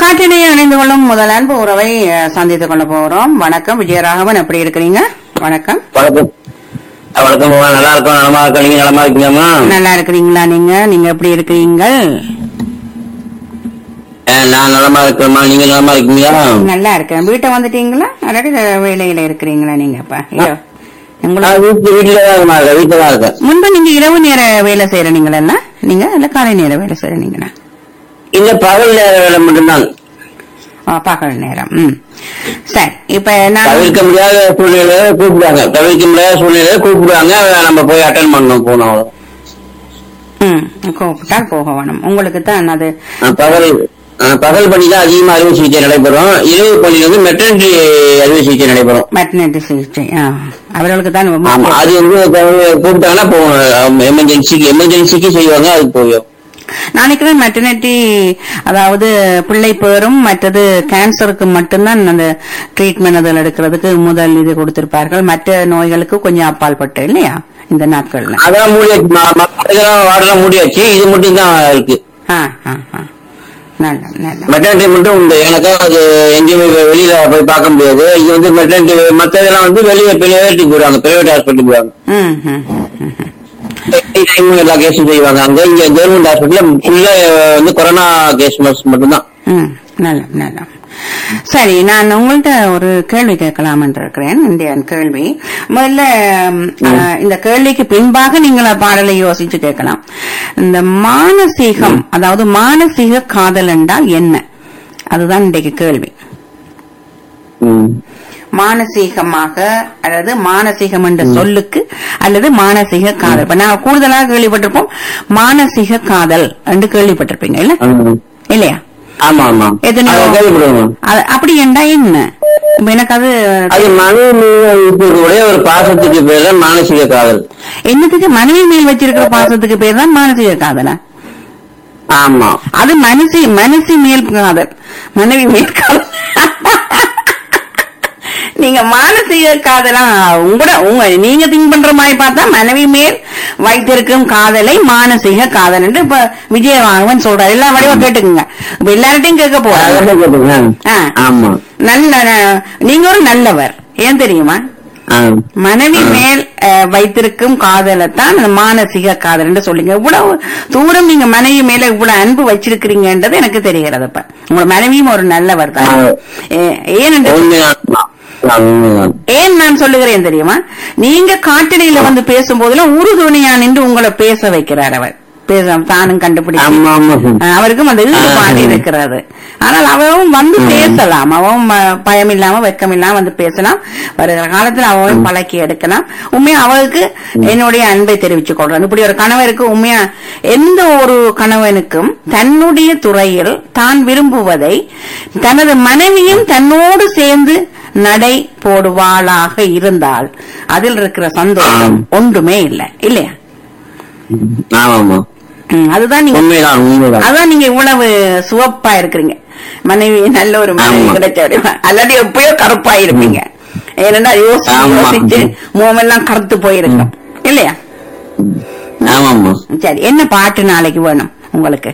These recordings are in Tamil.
காற்றிடையே இணைந்து கொள்ளும் முதல் அன்பு உறவை அஹ், சந்தித்துக் கொள்ள போகிறோம் வணக்கம் விஜயராகவன் எப்படி இருக்கிறீங்க வணக்கம் வணக்கம் அஹ் வணக்கம் அம்மா. நல்லா இருக்கோம் நலமா இருக்கோம் நீங்க நலமா இருக்கீங்கம்மா நல்லா இருக்கிறீங்களா நீங்க நீங்க எப்படி இருக்கிறீங்க அஹ் நான் நலமா இருக்கேம்மா நீங்க நலமா இருக்கீங்களா நல்லா இருக்கேன் வீட்டை வந்துட்டீங்களா அல்லாட்டி வேலையில இருக்கிறீங்களா நீங்க இப்ப ஐயோ, உங்களுக்கு நான் வீட்டு வீட்டுல தான் இருக்கேன் வீட்டுல தான் இருக்கேன் முன்பு நீங்க இரவு நேர வேலை செய்யறீங்களா நீங்க இல்ல காலை நேர வேலை செய்யறீங்களா இல்ல பகல் நேர வேலை மட்டும்தான் பகல் நேரம் ம் சரி இப்ப நான் தவிர்க்க முடியாத சூழ்நிலையில கூப்பிடுவாங்க தவிர்க்க முடியாத சூழ்நிலையில கூப்பிடுவாங்க நம்ம போய் அட்டன் பண்ணணும் போனோம் அவ்வளவு. ம் கூப்பிட்டால் போக வேணும் உங்களுக்கு தான் அது அஹ் பகல் அஹ் பகல் பணி தான் அதிகமா அறுவை சிகிச்சை நடைபெறும் இரவு பணி வந்து மெட்டர்னிட்டி அறுவை சிகிச்சை நடைபெறும் மெட்டர்னிட்டி சிகிச்சை ஆ. அவர்களுக்கு தான் ரொம்ப ஆமா முக்கியம். அது வந்து தவிர- கூப்பிட்டாங்கன்னா போவோம் எமர்ஜென்சிக்கு எமர்ஜென்சிக்கு செய்வாங்க அதுக்கு போவோம் நான் நினைக்கிறேன் மெட்டர்னிட்டி அதாவது பிள்ளை பேரும் மற்றது கேன்சருக்கு மட்டும்தான் அந்த ட்ரீட்மெண்ட் அதில் எடுக்கிறதுக்கு முதல் இது கொடுத்திருப்பார்கள் மற்ற நோய்களுக்கு கொஞ்சம் அப்பால் பட்டு இல்லையா இந்த நாட்கள்ல அதெல்லாம் மூடியாச்சு ம- மத்த இதெல்லாம் வார்டெல்லாம் மூடியாச்சு இது மட்டும் தான் இருக்கு ஆ ஆ ஆ நல்ல நல்ல மெட்டர்னிட்டி மட்டும் உண்டு எனக்கு அது எங்கேயுமே வெ- வெளியில போய் பார்க்க முடியாது இது வந்து மெட்டர்னிட்டி மத்ததெல்லாம் வந்து வெளியே பிரைவேட்டுக்கு போயிடுவாங்க பிரைவேட் ஹாஸ்பிட்டலுக்கு போயிடுவாங்க ம் ம் ம், ம். டைம் எல்லா கேஸும் செய்வாங்க அங்க இங்க கவர்மெண்ட் ஹாஸ்பிட்டல்ல ஃபுல்லா வந்து கொரோனா கேஸ் மட்டும்தான் ம் நல்ல நல்ல சரி நான் உங்கள்ட்ட ஒரு கேள்வி கேட்கலாம்னு இருக்கிறேன் இந்த கேள்வி முதல்ல ம், அஹ், இந்த கேள்விக்கு பின்பாக நீங்கள் அந்த பாடலை யோசிச்சு கேட்கலாம் இந்த மானசீகம் அதாவது மானசீக காதல் என்றால் என்ன அதுதான் இன்றைக்கு கேள்வி ம். மானசீகமாக அல்லது மானசீகம் என்ற சொல்லுக்கு அல்லது மானசீக காதல் இப்ப நான் கூடுதலாக கேள்விப்பட்டிருப்போம் மானசீக காதல் என்று கேள்விப்பட்டிருப்பீங்க இல்ல ஆமா. இல்லையா ஆமா ஆமா எத்தனையோ அதை கேள்விப்படுவோம் அது- அப்படி என்றா என்ன இப்ப எனக்கு அது அது மனைவி மீது இருக்கக்கூடிய ஒரு பாசத்துக்கு பேர் தான் மானசீக காதல் என்னத்துக்கு மனைவி மேல் வச்சிருக்கிற பாசத்துக்கு பேர் தான் மானசீக காதலா ஆமா அது மனசி மனசி மேல் காதல் மனைவி மேல் காதல் நீங்க மானசீக காதலா உங்களோட உங்க நீங்க திங்க் பண்ற மாதிரி பார்த்தா மனைவி மேல் வைத்திருக்கும் காதலை மானசீக காதல் என்று இப்ப விஜயராகவன் சொல்றாரு எல்லா வடிவா கேட்டுக்குங்க இப்ப எல்லார்ட்டையும் கேட்க போறாங்க அதான் கேட்டுங்க. ஆ. ஆமா நல்ல நீங்க ஒரு நல்லவர் ஏன் தெரியுமா ஆ. மனைவி மேல் அஹ், வைத்திருக்கும் காதலைத்தான் அந்த மானசீக காதல் என்று சொல்லுங்க இவ்வளவு தூரம் நீங்க மனைவி மேல இவ்வளவு அன்பு வச்சிருக்கிறீங்கன்றது எனக்கு தெரிகிறது இப்ப உங்களோட மனைவியும் ஒரு நல்லவர் தான் ஆ. ஏ- ஏனென்று உண்மைதான் உண்மைதான் ஏன் நான் சொல்லுகிறேன் தெரியுமா நீங்க காட்டடியில வந்து பேசும்போதெல்லாம் உறுதுணையா நின்று உங்களை பேச வைக்கிறார் அவர் பேச தானும் கண்டுபிடிச்சு ஆமா ஆமா அஹ் அவருக்கும் அந்த ஈடுபாடு ஆ. இருக்கிறது ஆனால் அவவும் வந்து பேசலாம் அவவும் அஹ், பயம் இல்லாம வெக்கம் இல்லாம வந்து பேசலாம் வருகிற காலத்துல அவவும் பழக்கி எடுக்கலாம் உண்மையா அவளுக்கு என்னுடைய அன்பை தெரிவித்துக் கொள்றேன் இப்படி ஒரு கணவருக்கு உண்மையா எந்த ஒரு கணவனுக்கும் தன்னுடைய துறையில் தான் விரும்புவதை தனது மனைவியும் தன்னோடு சேர்ந்து நடை போடுவாளாக இருந்தால் அதில் இருக்கிற சந்தோஷம் ஒன்றுமே இல்லை இல்லையா ஆமா ஆமா ம், அதுதான் நீங்க உண்மைதான் உண்மைதான் அதான் நீங்க இவ்வளவு சிவப்பா இருக்கிறீங்க மனைவி நல்ல ஒரு மனைவி ஆமா. கிடைச்ச அப்படின்னா. அல்லாட்டி எப்பயோ கருப்பா இருப்பீங்க ஏன்னா யோசிச்சு ஆமா. யோசிச்சு முகமெல்லாம் கருத்து போயிருக்கும் இல்லையா ஆமா ஆமா சரி என்ன பாட்டு நாளைக்கு வேணும் உங்களுக்கு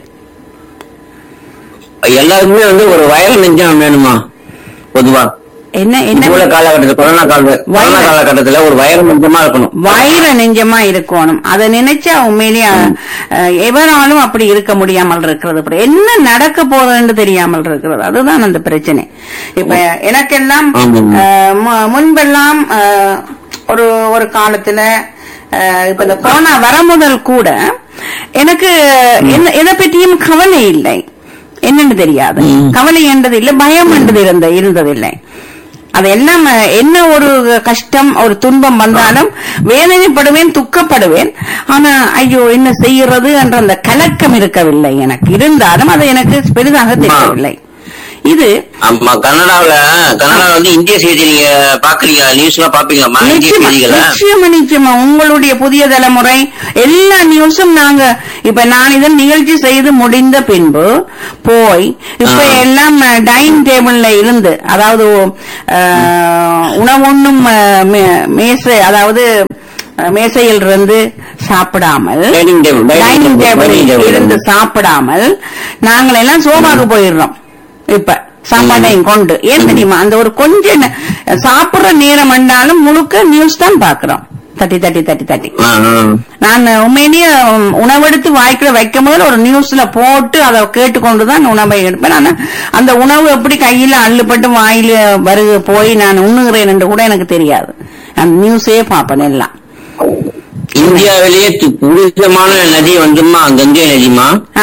எல்லாருக்குமே வந்து ஒரு வயல் நெஞ்சம் வேணுமா பொதுவா என்ன இப்போ உள்ள என்ன காலகட்டத்தில் கொரோனா கால கொரோனா காலகட்டத்துல ஒரு வயல் நெஞ்சமா இருக்கணும் வைர நெஞ்சமா இருக்கணும் அதை நினைச்சா உண்மையிலேயே அஹ், எவராலும் அப்படி இருக்க முடியாமல் இருக்கிறது இப்படி என்ன நடக்க போகுதுன்னு தெரியாமல் இருக்கிறது அதுதான் அந்த பிரச்சனை இப்ப எனக்கெல்லாம் ஆமாம். அஹ், மு- முன்பெல்லாம் அஹ், ஒரு ஒரு காலத்துல அஹ், இப்ப இந்த கொரோனா வர முதல் கூட எனக்கு என்ன எதை பற்றியும் கவலை இல்லை என்னன்னு தெரியாது கவலை என்றது இல்லை பயம் என்றது இருந்த இருந்ததில்லை அதெல்லாம் அஹ், என்ன ஒரு கஷ்டம் ஒரு துன்பம் வந்தாலும் வேதனைப்படுவேன் துக்கப்படுவேன் ஆனா ஐயோ என்ன செய்யறது என்ற அந்த கலக்கம் இருக்கவில்லை எனக்கு இருந்தாலும் அது எனக்கு பெரிதாக தெரியவில்லை இது ஆமா கனடாவுல கனடால வந்து இந்திய செய்தி நீங்க பாக்குறீங்க நியூஸ் எல்லாம் பாப்பீங்களாமா இந்திய நிச்சயமா செய்திகளை நிச்சயமா நிச்சயமா உங்களுடைய புதிய தலைமுறை எல்லா நியூஸும் நாங்க இப்ப நான் இதன் நிகழ்ச்சி செய்து முடிந்த பின்பு போய் இப்ப ஆ. எல்லாம் டைனிங் டேபிள்ல இருந்து அதாவது அஹ், உணவுண்ணும் அஹ், மே- மேசை அதாவது அஹ், மேசையில் இருந்து சாப்பிடாமல் Dining table, dining dining table, dining டேபிளில் table. இருந்து சாப்பிடாமல் நாங்கள் எல்லாம் சோபாக்கு போயிடுறோம் இப்ப சாப்பாட்டையும் கொண்டு ஏன் தெரியுமா அந்த ஒரு கொஞ்ச நே- சாப்பிடுற நேரம் வந்தாலும் முழுக்க நியூஸ் தான் பாக்குறோம் தட்டி தட்டி தட்டி தட்டி ஆ, ஆ. நான் உண்மையிலேயே உம், உணவெடுத்து வாய்க்குள்ள வைக்கும் போது ஒரு நியூஸ்ல போட்டு அதை கேட்டுக்கொண்டுதான் உணவை எடுப்பேன் ஆனா அந்த உணவு எப்படி கையில அள்ளுப்பட்டு வாயில வருக போய் நான் உண்ணுகிறேன் என்று கூட எனக்கு தெரியாது அந்த நியூஸே பார்ப்பேன் எல்லாம் இந்தியாவிலேயே து- புனிதமான நதி வந்துமா கங்கை நதிமா ஆ,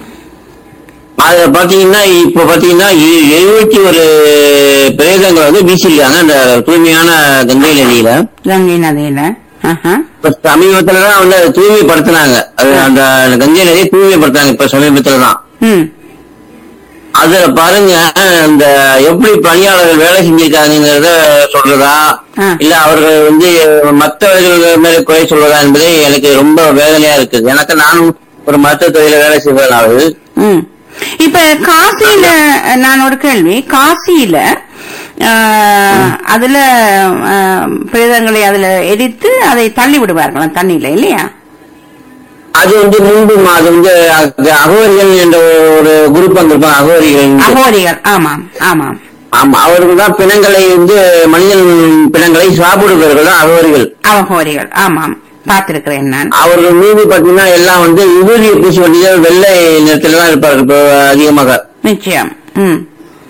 அதுல பாத்தீங்கன்னா இப்ப பாத்தீங்கன்னா எ- எழுபத்தி ஒரு பிரேதங்கள் வந்து வீசிருக்காங்க அந்த தூய்மையான கங்கை நதியில கங்கை நதியில ஆஹா. இப்ப சமீபத்துல தான் வந்து அதை தூய்மைப்படுத்தினாங்க அது அந்த கங்கை நதியை தூய்மைப்படுத்தினாங்க இப்ப சமீபத்துல தான் ம் அதுல பாருங்க அந்த எப்படி பணியாளர்கள் வேலை செஞ்சிருக்காங்கிறத சொல்றதா ஆ. இல்ல அவர்கள் வந்து மற்றவர்கள் மேல குறை சொல்றதா என்பதே எனக்கு ரொம்ப வேதனையா இருக்குது எனக்கு நானும் ஒரு மருத்துவ துறையில வேலை செய்வதனால ம். இப்ப காசியில நான் ஒரு கேள்வி காசியில ஆ, அதுல ஆ, பிரேதங்களை அதுல எரித்து அதை தள்ளி விடுவார்களாம் தண்ணியில இல்லையா அது வந்து முன்பு அது வந்து அக- அகோரிகள் என்ற ஒரு குரூப் அங்க இருப்பாங்க அகோரிகள் என்று. அகோரிகள் ஆமாம் ஆமாம் ஆமா அவர்கள் தான் பிணங்களை வந்து மனிதன் பிணங்களை சாப்பிடுபவர்கள் தான் அகோரிகள் அவகோரிகள் ஆமாம் பார்த்திருக்கிறேன் நான் அவர்கள் மீது பாத்தீங்கன்னா எல்லாம் வந்து விபூதியை பூசி வேண்டிய வெள்ளை நிறத்துல தான் இருப்பார்கள் இப்போ அதிகமாக நிச்சயம் ம்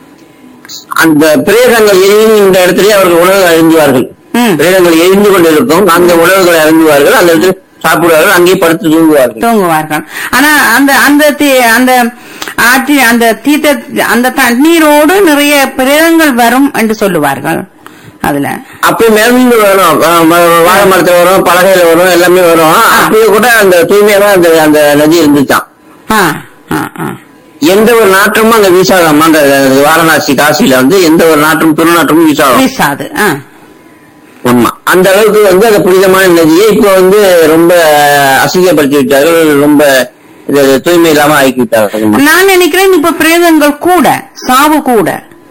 அந்த பிரேதங்கள் எரிகின்ற இடத்திலே அவர்கள் உணவு அருந்துவார்கள் ம் பிரேதங்கள் எரிந்து கொண்டிருக்கும் அந்த உணவுகளை அருந்துவார்கள் அந்த இடத்தில் சாப்பிடுவார்கள் அங்கேயே படுத்து தூங்குவார்கள் தூங்குவார்கள் ஆனா அந்த அந்த தீ- அந்த ஆற்றி அந்த தீர்த்த அந்த தண்ணீரோடு நிறைய பிரேதங்கள் வரும் என்று சொல்லுவார்கள் அதுல அப்பயே மேலிருந்து வரும் அஹ் ம- வாழை மரத்துல வரும் பலகையில வரும் எல்லாமே வரும் அப்பயே கூட அந்த தூய்மையா அந்த அந்த நதி இருந்துச்சான் ஆ ஆ ஆ எந்த ஒரு நாற்றமும் அங்க வீசாதாமா அந்த வாரணாசி காசியில வந்து எந்த ஒரு நாற்றும் துர்நாற்றமும் வீசாகும் வீசாது ஆ ஆமா அந்த அளவுக்கு வந்து அந்த புனிதமான நதியை இப்ப வந்து ரொம்ப அசிங்கப்படுத்தி விட்டார்கள் ரொம்ப இது தூய்மை இல்லாம ஆக்கி விட்டார்கள் நான் நினைக்கிறேன் இப்ப பிரேதங்கள் கூட சாவு கூட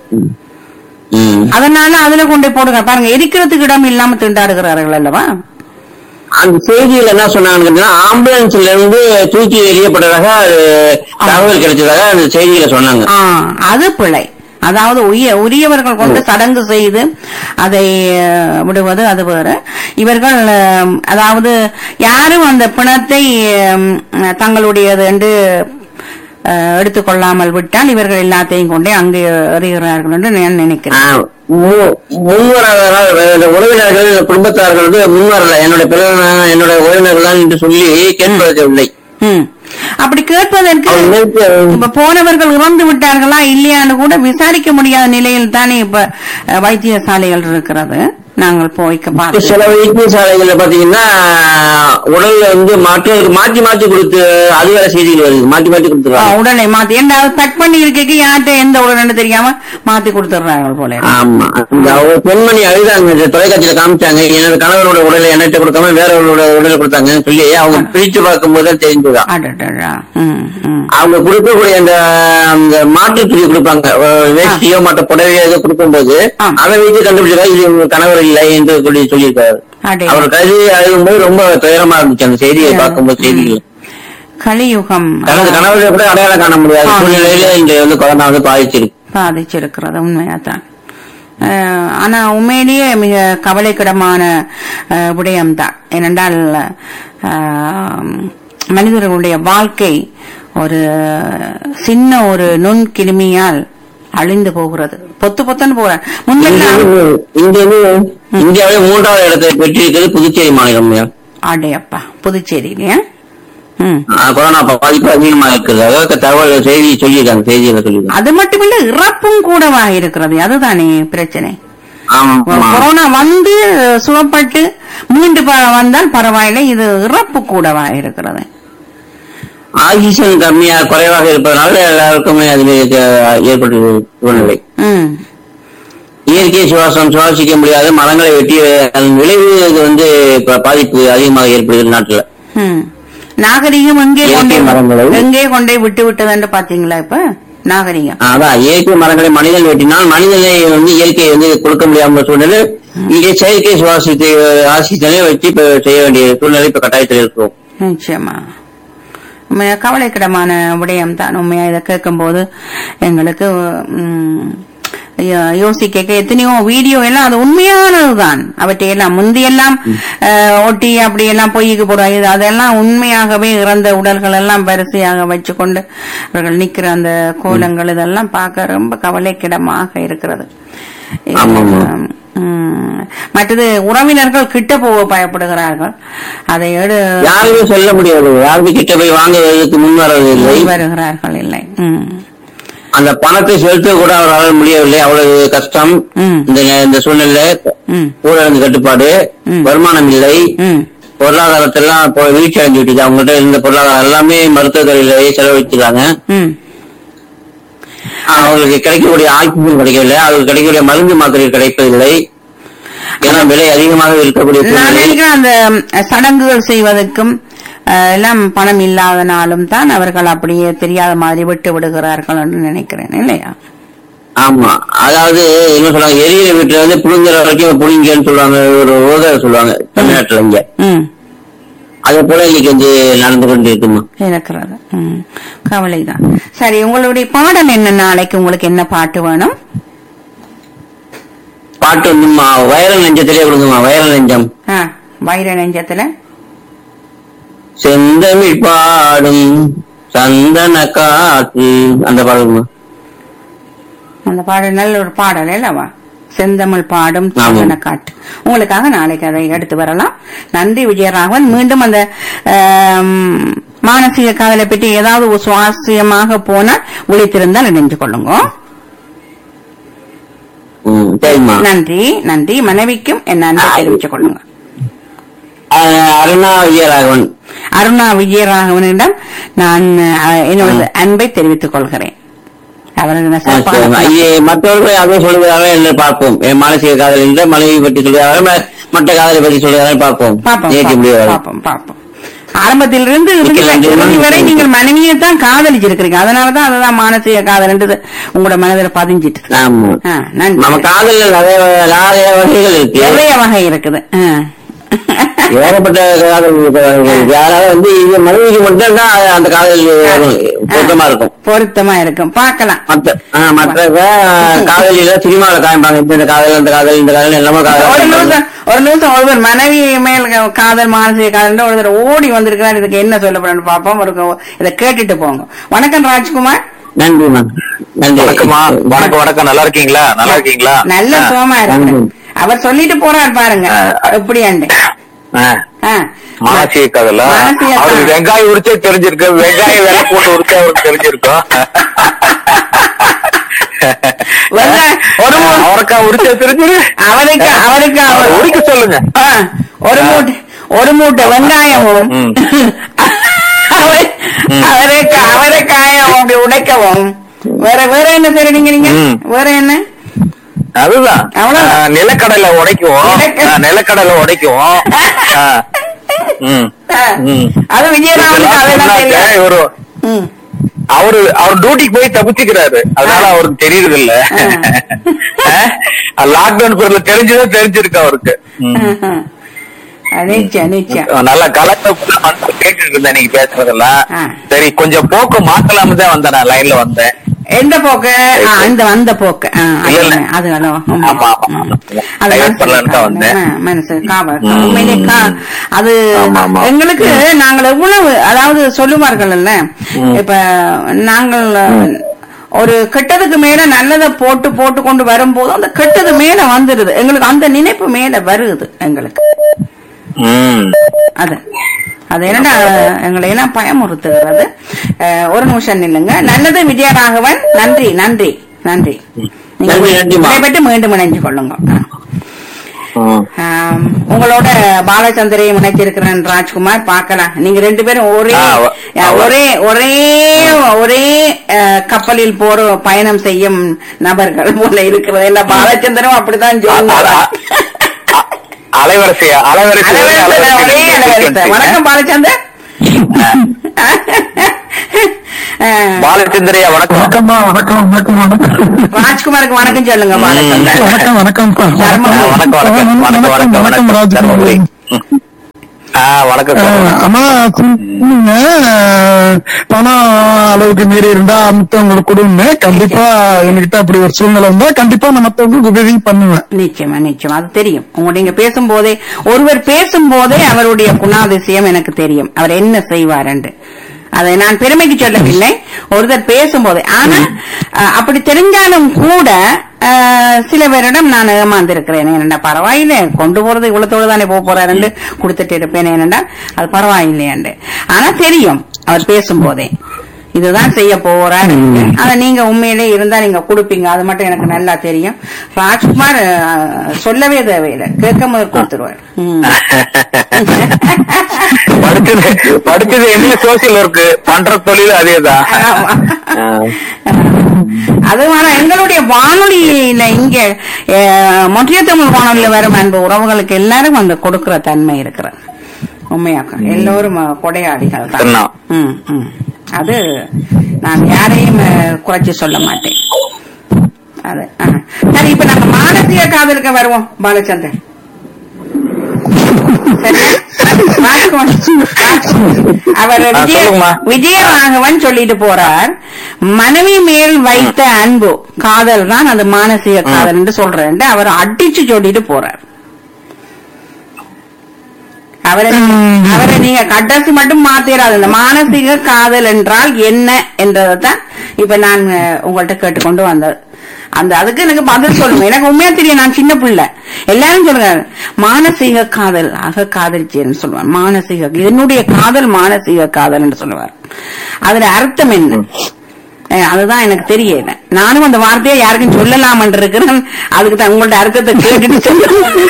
ம். அதனால அதுல கொண்டு போய் போடுங்க பாருங்க எரிக்கிறதுக்கு இடம் இல்லாம திண்டாடுகிறார்கள் அல்லவா அந்த செய்தியில என்ன சொன்னாங்கன்னா ஆம்புலன்ஸ்ல இருந்து தூக்கி எறியப்பட்டதாக அது தகவல் கிடைச்சதாக அந்த செய்தியில சொன்னாங்க ஆ அது பிழை அதாவது உரிய உரியவர்கள் கொண்டு சடங்கு செய்து அதை அஹ், விடுவது அது வேற இவர்கள் அஹ், அதாவது யாரும் அந்த பிணத்தை அஹ், தங்களுடையது என்று அஹ், எடுத்துக்கொள்ளாமல் விட்டால் இவர்கள் எல்லாத்தையும் கொண்டே அங்கே எறிகிறார்கள் என்று நான் நினைக்கிறேன் ஆஹ், மு- முன்வராதவர்கள் இந்த உறவினர்கள் இந்த குடும்பத்தார்கள் வந்து முன்வரல என்னோட பிறகு என்னோட உறவினர்கள் தான் என்று சொல்லி கேட்பதில்லை ம். அப்படி கேட்பதற்கு அவங்க நேத்து- இப்ப போனவர்கள் இறந்து விட்டார்களா இல்லையான்னு கூட விசாரிக்க முடியாத நிலையில் தானே இப்ப அஹ், வைத்தியசாலைகள் இருக்கிறது நாங்கள் போய்க்க இப்ப பார்த்து சில வைத்தியசாலைகள்ல பாத்தீங்கன்னா உடல்ல வந்து மாற்று மாற்றி மாற்றி கொடுத்து அது வேற செய்திகள் வருது மாற்றி மாற்றி ஆ, கொடுத்துருவாங்க உடனே மாத்தி என்ன பேக் பண்ணி இருக்க யார்கிட்ட எந்த உடனே தெரியாம மாத்தி கொடுத்துடுறாங்க போல இருக்கு. ஆமா அந்த ஒரு பெண்மணி அழுதாங்க இந்த தொலைக்காட்சியில காமிச்சாங்க என்னோட கணவரோட உடலை என்கிட்ட கொடுக்காம வேற ஒரு உடலை கொடுத்தாங்கன்னு சொல்லி அவங்க பிரிச்சு பார்க்கும் போது தான் தெரிஞ்சுதான் அடடடா. ம், ம். அவங்க கொடுக்கக்கூடிய அந்த அந்த மாற்று துணி கொடுப்பாங்க அஹ் வேஷ்டியோ மற்ற புடவையோ ஏதோ கொடுக்கும்போது ஆ. அதை வைத்து கண்டுபிடிச்சா இது உங்க கணவர் இல்லை என்று சொல்லி சொல்லியிருக்காரு அடே. அவர் கருதி அழுகும்போது ரொம்ப துயரமா இருந்துச்சு அந்த செய்தியை பார்க்கும்போது செய்திகள் கலியுகம் தனது கணவரை கூட அடையாளம் காண முடியாத ஆ. சூழ்நிலையில இந்த வந்து கொரோனா வந்து பாதிச்சிருக்கு பாதிச்சிருக்கிறது உண்மையாதான் அஹ், ஆனா உண்மையிலேயே மிக கவலைக்கிடமான அஹ், விடயம்தான் ஏனென்றால் அஹ், மனிதர்களுடைய வாழ்க்கை ஒரு சின்ன ஒரு நுண் கிருமியால் அழிந்து போகிறது பொத்து பொத்துன்னு போற முன்னெல்லாம் இங்க வந்து இந்தியாவிலே மூன்றாவது இடத்தை பெற்றிருக்கிறது புதுச்சேரி மாநிலம் அடையப்பா புதுச்சேரியிலயா ம் ஆஹ் கொரோனா பாதிப்பு அதிகமாக இருக்குது அதாவது தகவல் செய்தி சொல்லியிருக்காங்க செய்தியில சொல்லியிருக்காங்க அது மட்டுமில்ல இறப்பும் கூடவா இருக்கிறது அதுதானே பிரச்சனை ஆமா ஆமா. கொரோனா வந்து சுகப்பட்டு மீண்டு ப- வந்தால் பரவாயில்லை இது இறப்பு கூடவா இருக்கிறது ஆக்சிஜன் கம்மியா குறைவாக இருப்பதனால எல்லாருக்குமே அதில் ஏற்பட்டு சூழ்நிலை ம் இயற்கை சுவாசம் சுவாசிக்க முடியாத மரங்களை வெட்டி அதன் விளைவு இது வந்து இப்ப பாதிப்பு அதிகமாக ஏற்படுகிறது நாட்டுல ம் நாகரிகம் எங்கே இயற்கை கொண்டே மரங்களை? எங்கே கொண்டே விட்டு விட்டதுன்னு பாத்தீங்களா இப்ப நாகரிகம் அதான் இயற்கை மரங்களை மனிதன் வெட்டினால் மனிதனை வந்து இயற்கை வந்து கொடுக்க முடியாம சூழ்நிலை இங்கே செயற்கை சுவாசத்தை ஆக்சிஜனை வச்சு இப்ப செய்ய வேண்டிய சூழ்நிலை இப்ப கட்டாயத்தில் இருக்கிறோம் நிச்சயமா உண்மையா கவலைக்கிடமான விடயம் தான் உண்மையா இதை கேட்கும்போது எங்களுக்கு ம், யோ- யோசிக்க எத்தனையோ வீடியோ எல்லாம் அது உண்மையானதுதான் அவற்றை எல்லாம் முந்தியெல்லாம் அஹ், ஒட்டி அப்படி எல்லாம் பொய்க்கு போடுவாங்க இது அதெல்லாம் உண்மையாகவே இறந்த உடல்கள் எல்லாம் வரிசையாக வச்சுக்கொண்டு அவர்கள் நிக்கிற அந்த கோலங்கள் இதெல்லாம் பார்க்க ரொம்ப கவலைக்கிடமாக இருக்கிறது ஆமாமா. ம், மற்றது உறவினர்கள் கிட்ட போக பயப்படுகிறார்கள் அதை எடு யாருமே சொல்ல முடியாது யாருமே கிட்ட போய் வாங்குவதற்கு முன் வரவில்லை வருகிறார்கள் இல்லை ம் அந்த பணத்தை செலுத்த கூட அவரால் முடியவில்லை அவ்வளவு கஷ்டம் ம். இந்த இந்த சூழ்நிலை ம் ஊரடங்கு கட்டுப்பாடு ம். வருமானம் இல்லை ம் பொருளாதாரத்தெல்லாம் இப்போ வீழ்ச்சி அடைஞ்சு விட்டுது அவங்ககிட்ட இருந்த பொருளாதாரம் எல்லாமே மருத்துவ துறையிலேயே செலவழிச்சிருக்காங்க ம் அவங்களுக்கு கிடைக்கக்கூடிய ஆக்சிஜன் கிடைக்கவில்லை அவங்களுக்கு கிடைக்கக்கூடிய மருந்து மாத்திரை கிடைப்பதில்லை ஏன்னா விலை அதிகமாக இருக்கக்கூடிய நான் சூழ்நிலை நினைக்கிறேன் அந்த ம், சடங்குகள் செய்வதற்கும் அஹ், எல்லாம் பணம் இல்லாதனாலும் தான் அவர்கள் அப்படியே தெரியாத மாதிரி விட்டு விடுகிறார்கள் என்று நினைக்கிறேன் இல்லையா ஆமா அதாவது என்ன சொல்றாங்க எரியிற வீட்டுல வந்து புழுங்குற வரைக்கும் புளிங்கன்னு சொல்லுவாங்க ஒரு ஓத சொல்லுவாங்க தமிழ்நாட்டுல இங்க ம் அதே போல இன்னைக்கு வந்து நடந்து கொண்டு இருக்குமா இருக்கிறது ம் கவலைதான் சரி உங்களுடைய பாடல் என்ன நாளைக்கு உங்களுக்கு என்ன பாட்டு வேணும் பாட்டு வந்துமா வைரல் நெஞ்சத்திலே கொடுங்கம்மா வைரல் நெஞ்சம் ஆ வைர நெஞ்சத்துல செந்தமிழ் பாடும் சந்தன காற்று அந்த பாடலுமா அந்த பாடல் நல்ல ஒரு பாடல் அல்லவா செந்தமிழ் பாடும் ஆமாம். சந்தன காட்டு உங்களுக்காக நாளைக்கு அதை எடுத்து வரலாம் நன்றி விஜயராகவன் மீண்டும் அந்த ஆம், மானசீக காதலை பற்றி ஏதாவது ஒரு சுவாரஸ்யமாக போனால் விழித்திருந்தால் இணைந்து கொள்ளுங்க ம், சரிம்மா நன்றி நன்றி மனைவிக்கும் என் அன்பை தெரிவித்துக் கொள்ளுங்க அஹ், அருணா விஜயராகவன் அருணா விஜயராகவனிடம் நான் அஹ், என்னோட அன்பை தெரிவித்துக் கொள்கிறேன் அவரது ஆ, சிறப்பான சரிம்மா. ஐயே, மற்றவர்கள் அதை சொல்லுகிறார்கள் என்று பார்ப்போம் என் மானசீக காதல் என்ற மனைவி பற்றி சொல்லுகிறார்கள் ம- மற்ற காதலை பற்றி சொல்லுகிறார்கள் பார்ப்போம் பாப்போம் ஜெயிக்க பாப்போம், முடியாது பாப்போம் பாப்போம் ஆரம்பத்திலிருந்து இறுதி மிக்க நன்றி. இறுதி வரை நீங்கள் மனைவியை தான் காதலிச்சிருக்கிறீங்க அதனாலதான் அதுதான் மானசீக காதல்ன்றது உங்களோட மனதில் பதிஞ்சிட்டு ஆமா ஆ, நன்றி நம்ம காதல்ல நிறைய நிறைய வகைகள் இருக்கு நிறைய வகை இருக்குது ஆ. ஏகப்பட்ட காதல் இருக்கு. யாராவது வந்து இது மனைவிக்கு மட்டும் தான் அந்த காதல் வரும். பொருத்தமா இருக்கும் பொருத்தமா இருக்கும் பார்க்கலாம் மத்த ஆ, மற்ற க- காதலில சினிமாவில காமிப்பாங்க இந்த காதல் அந்த காதல் இந்த காதல் எல்லாமே ஒரு காதல் நிமிஷம் ஒரு நிமிஷம் ஒருவர் மனைவி மேல் காதல் மானசீக காதல் ஒருவர் ஓடி வந்திருக்கிறார் இதுக்கு என்ன சொல்லப்படணும் பாப்போம் ஒரு இதை கேட்டுட்டு போங்க வணக்கம் ராஜ்குமார் நன்றி மேம் நன்றி வணக்கம்மா வணக்கம் வணக்கம் நல்லா இருக்கீங்களா நல்லா இருக்கீங்களா நல்ல ஆ, சோமா இருக்கு நன்றி. அவர் சொல்லிட்டு போறார் பாருங்க ஆ. எப்படியாண்டு ஆ. ஆ. மானசீக கதல மானசீக காதல். அவருக்கு வெங்காயம் உரிச்சே தெரிஞ்சிருக்கு வெங்காயம் வேலை போட்டு உரிச்சே அவருக்கு தெரிஞ்சிருக்கும் வெங்காயம் ஒரு மூ- அவரைக்காய் உரிச்சே தெரிஞ்சிரு அவருக்கு அவருக்கு அவர் அவரை உரிக்க சொல்லுங்க ஆ, ஒரு மூட்டை ஒரு மூட்டை வெங்காயமும் ம். அவரை- அவரைக்காய் அவரைக்காயம் அப்படி உடைக்கவும் வேற வேற என்ன செய்றீங்க நீங்க ம். வேற என்ன அதுதான் அவ்வளவுதான். ஆ, நிலக்கடலை உடைக்குவோம் நிலக்கடலை. ஆ, நிலக்கடலை உடைக்குவோம் ஆ. ம். ஆ, ம். அது விஜயராமனுக்கு இதெல்லாம் அதெல்லாம் சொன்னாக்க தெரியும் இவரு ம். அவரு அவர் டியூட்டிக்கு போய் தப்பிச்சுக்கிறாரு அதனால அவருக்கு தெரியறது இல்ல லாக்டவுன் பேர்ல தெரிஞ்சதும் தெரிஞ்சிருக்கு அவருக்கு ம். ஆ, நிச்சயம் நிச்சயம் நல்ல கலக்க கேட்டுட்டு இருந்தேன் நீங்க பேசுறதெல்லாம் ஆ. சரி கொஞ்சம் போக்கு மாத்தலாம்னு தான் வந்தேன் நான் லைன்ல வந்தேன் எந்த போக்கு ஆ, அந்த அந்த போக்கு ஆ, அது இல்ல, இல்ல. அது அது ஆமா, ஆமா, ஆமா. அது Divert மனசு பண்ணலான்னு தான் வந்தேன். ஆ, மனசு காவல் ம். உண்மையிலே கா- அது ஆமா, ஆமா. எங்களுக்கு நாங்கள் எவ்வளவு அதாவது சொல்லுவார்கள் இல்ல ம். இப்ப நாங்கள் ஒரு கெட்டதுக்கு மேல நல்லதை போட்டு போட்டு கொண்டு வரும்போது அந்த கெட்டது மேல வந்துருது எங்களுக்கு அந்த நினைப்பு மேல வருது எங்களுக்கு ம். அது அது என்னடா எங்களை எல்லாம் பயமுறுத்துகிறது அஹ், ஒரு நிமிஷம் நில்லுங்க நல்லது விஜயராகவன் நன்றி நன்றி நன்றி நீங்க நன்றி, நன்றிம்மா. விடைபெற்று மீண்டும் இணைஞ்சு கொள்ளுங்க ம். ஆம், உங்களோட பாலச்சந்திரையும் இணைச்சிருக்கிறேன் ராஜ்குமார் பார்க்கலாம் நீங்க ரெண்டு பேரும் ஒரே ஆ, அவ- அஹ், அவ- ஒரே ஒரே ஒரே அஹ், கப்பலில் போற பயணம் செய்யும் நபர்கள் போல இருக்கிறது எல்லாம் பாலச்சந்திரம் அப்படித்தான் அ- அ- சொல்லுங்க அ- அலைவரிசை அலைவரிசை அலைவரிசை, ஒரே அலைவரிசை. வணக்கம் பாலச்சந்தர் அஹ், பாலச்சந்திரையா வணக்கம் வணக்கம்மா வணக்கம் வணக்கம் வணக்கம் ராஜ்குமாருக்கு வணக்கம் சொல்லுங்க பாலச்சந்தர் வணக்கம் வணக்கம்ப்பா தர்மபுரி. வணக்கம் வணக்கம் வணக்கம் வணக்கம் வணக்கம் வணக்கம் ராஜ்குமார் தர்மபுரி. ம். ஆ, வணக்கம் சார் அஹ், ஆனா சொன்னீங்க அஹ், பணம் அளவுக்கு மீறி இருந்தா மத்தவங்களுக்கு கொடுன்னு கண்டிப்பா என்கிட்ட அப்படி ஒரு சூழ்நிலை இருந்தா கண்டிப்பா நான் மத்தவங்களுக்கு உதவி பண்ணுவேன் நிச்சயமா நிச்சயமா அது தெரியும் உங்க நீங்க பேசும்போதே ஒருவர் பேசும்போதே அவருடைய குணாதிசயம் எனக்கு தெரியும் அவர் என்ன செய்வார் என்று அதை நான் பெருமைக்கு சொல்லவில்லை ஒருத்தர் பேசும்போதே ஆனா அஹ், அப்படி தெரிஞ்சாலும் கூட அஹ், சில பேரிடம் நான் ஏமாந்திருக்கிறேன் என்னடா பரவாயில்லை கொண்டு போறது இவ்வளத்தோடு தானே போக போறாருன்னு கொடுத்துட்டு இருப்பேன் என்னடா அது பரவாயில்லையாண்டு ஆனா தெரியும் அவர் பேசும்போதே இதுதான் செய்ய போறாரு ஆனா நீங்க உண்மையிலே இருந்தா நீங்க கொடுப்பீங்க அது மட்டும் எனக்கு நல்லா தெரியும் ராஜ்குமார் அஹ், சொல்லவே தேவையில்லை கேட்க முதல் கொடுத்துருவார் ம். படிச்சது படிச்சது என்ன சோசியல் ஒர்க் பண்ற தொழில் அதேதான் ஆமா. அது மாதிரி எங்களுடைய வானொலியில இங்க அஹ், மொன்றிய தமிழ் வானொலியில வரும் அன்பு உறவுகளுக்கு எல்லாரும் அந்த கொடுக்கிற தன்மை இருக்கிறது உண்மையாக்க எல்லோரும் அஹ், கொடையாளிகள் தான் சொன்னோம். ம், ம். அது நான் யாரையும் அஹ், குறைச்சு சொல்ல மாட்டேன் அது ஆ. சரி இப்ப நாங்க மானசீக காதலுக்கு வருவோம் பாலச்சந்தர் சரியா? ராஜ்குமார். அவர் ஆ, விஜய சொல்லுங்கம்மா. விஜயராகவன் சொல்லிட்டு போறார் மனைவி மேல் வைத்த அன்பு காதல் தான் அது மானசீக காதல் என்று சொல்றேன் அவர் அடிச்சு சொல்லிட்டு போறார் அவரை நீங்க- அவரை நீங்க கடைசி மட்டும் மாத்திராது இந்த மானசீக காதல் என்றால் என்ன என்றதான் இப்ப நான் அஹ், உங்கள்ட்ட கேட்டுக்கொண்டு வந்தது அந்த அதுக்கு எனக்கு பதில் சொல்லுங்க எனக்கு உண்மையா தெரியும் நான் சின்ன பிள்ளை எல்லாரும் சொல்லுங்க மானசீக காதல் அக காதலிச்சேன்னு சொல்லுவார் மானசீக என்னுடைய காதல் மானசீக காதல் என்று சொல்லுவார் அதுல அர்த்தம் என்ன அஹ், அதுதான் எனக்கு தெரியல நானும் அந்த வார்த்தையை யாருக்கும் சொல்லலாம் இருக்கிறேன் அதுக்கு தான் உங்கள்ட்ட அர்த்தத்தை கேட்டுட்டு சொல்லுவேன்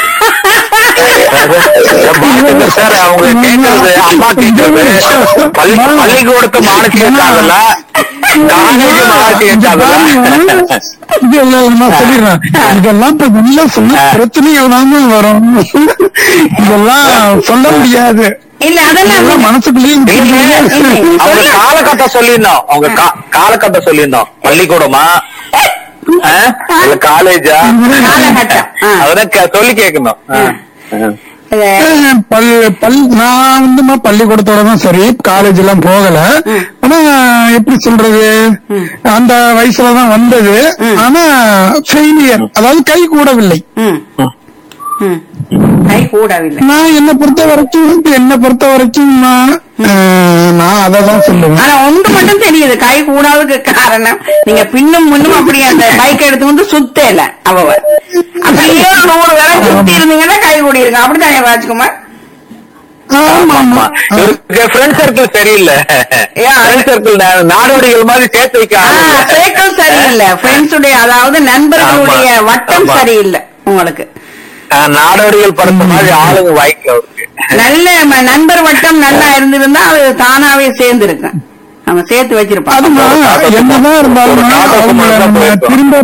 பாத்துங்க சார் அவங்க கேட்கறது அம்மா கேட்கறது பள்ளி பள்ளிக்கூடத்து மானசிக காதல காலேஜ் மானசிக காதல இது எல்லாம் நான் சொல்லிடுறேன் இதெல்லாம் இப்ப நல்லா சொல்ல பிரச்சனைகள் தாங்க வரும் இதெல்லாம் சொல்ல முடியாது இல்ல அதெல்லாம் இதெல்லாம் மனசுக்குள்ளேயும் அவங்க காலகட்டம் சொல்லியிருந்தோம் அவங்க கா- காலகட்டம் சொல்லியிருந்தோம் பள்ளிக்கூடமா ஆ? இல்ல காலேஜா காலகட்டம் ஆ. அதெல்லாம் கே- சொல்லி கேட்கணும் ஆ. ஆ. இது பல் பல் நான் வந்துமா பள்ளிக்கூடத்தோட தான் சரி காலேஜ் எல்லாம் போகல ஆனா எப்படி சொல்றது அந்த வயசுலதான் வந்தது ஆனா ஃபெயிலியர் அதாவது கை கூடவில்லை ம். ம். கை கூடவில்லை நான் என்ன பொறுத்த வரைக்கும் என்ன பொறுத்த வரைக்கும் நான் அஹ், நான் அதை தான் சொல்லுவேன் ஆனா ஒன்று மட்டும் தெரியுது கை கூடாததுக்கு காரணம் நீங்க பின்னும் முன்னும் அப்படி அந்த பைக் எடுத்து வந்து சுத்தல அவ அப்படியே ஒரு நூறு வேலை சுத்தி இருந்தீங்கன்னா கை கூடி இருக்கு அப்படித்தானே ராஜ்குமார் ஆமா ஆமா இவருக்கு ஃப்ரெண்ட் சர்க்கிள் சரியில்லை ஏன்? ஃப்ரெண்ட் சர்க்கிள் நாடோடிகள் மாதிரி சேர்த்து வைக்க ஆள் இல்ல. சைக்கிள் சரியில்லை ஃப்ரெண்ட்ஸுடைய அதாவது நண்பர்களுடைய ஆமா. வட்டம் ஆமா. சரியில்லை உங்களுக்கு ஆ, நாடோடிகள் படத்த மாதிரி ஆளுங்க வாய்க்கல அவருக்கு நல்ல ம- நண்பர் வட்டம் நல்லா இருந்திருந்தா அது தானாவே சேர்ந்து இருக்கும் நம்ம சேர்த்து வச்சிருப்பாங்க அதுமா என்னதான் இருந்தாலும் அவங்கள நம்ம திரும்ப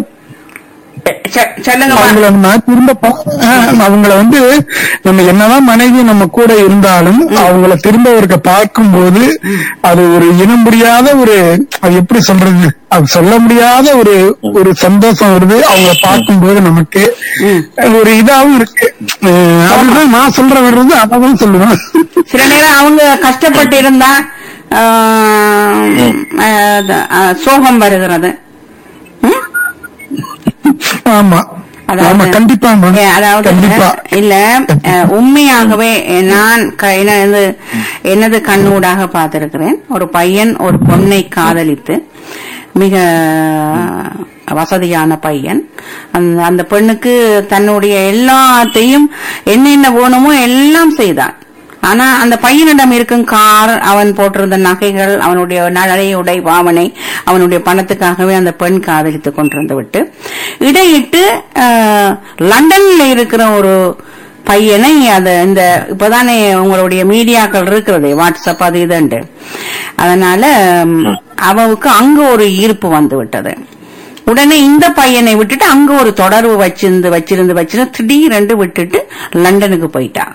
செ- சொல்லுங்க அவங்கள நம்ம திரும்ப பா- அஹ், அவங்கள வந்து நம்ம என்னதான் மனைவி நம்ம கூட இருந்தாலும் அவங்கள திரும்ப ஒருக்க பார்க்கும்போது அது ஒரு இனம் முடியாத ஒரு அது எப்படி சொல்றது அது சொல்ல முடியாத ஒரு ஒரு சந்தோஷம் வருது அவங்கள பார்க்கும்போது நமக்கு ஒரு இதாவும் இருக்கு அஹ், அதுதான் நான் சொல்ற வர்றது அதான் சொல்லுவேன் சில நேரம் அவங்க கஷ்டப்பட்டு இருந்தா ஆஹ், அஹ், அஹ், சோகம் வருகிறது ம்? ஆமா ஆமா கண்டிப்பா ஏ, அதாவது கண்டிப்பா இல்ல அஹ், உண்மையாகவே நான் க- எனது எனது கண்ணூடாக பார்த்திருக்கிறேன் ஒரு பையன் ஒரு பொண்ணை காதலித்து மிக வசதியான பையன் அந்த அந்த பெண்ணுக்கு தன்னுடைய எல்லாத்தையும் என்னென்ன வேணுமோ எல்லாம் செய்தான் ஆனா அந்த பையனிடம் இருக்கும் கார் அவன் போட்டிருந்த நகைகள் அவனுடைய நடை உடை பாவனை அவனுடைய பணத்துக்காகவே அந்த பெண் காதலித்துக் கொண்டிருந்து விட்டு இடையிட்டு அஹ், லண்டன்ல இருக்கிற ஒரு பையனை அத இந்த இப்பதானே உங்களுடைய மீடியாக்கள் இருக்கிறது வாட்ஸ்அப் அது இதுண்டு அதனால ம், அவவுக்கு அங்க ஒரு ஈர்ப்பு வந்து விட்டது உடனே இந்த பையனை விட்டுட்டு அங்க ஒரு தொடர்பு வச்சிருந்து வச்சிருந்து வச்சிருந்து திடீரென்று விட்டுட்டு லண்டனுக்கு போயிட்டான்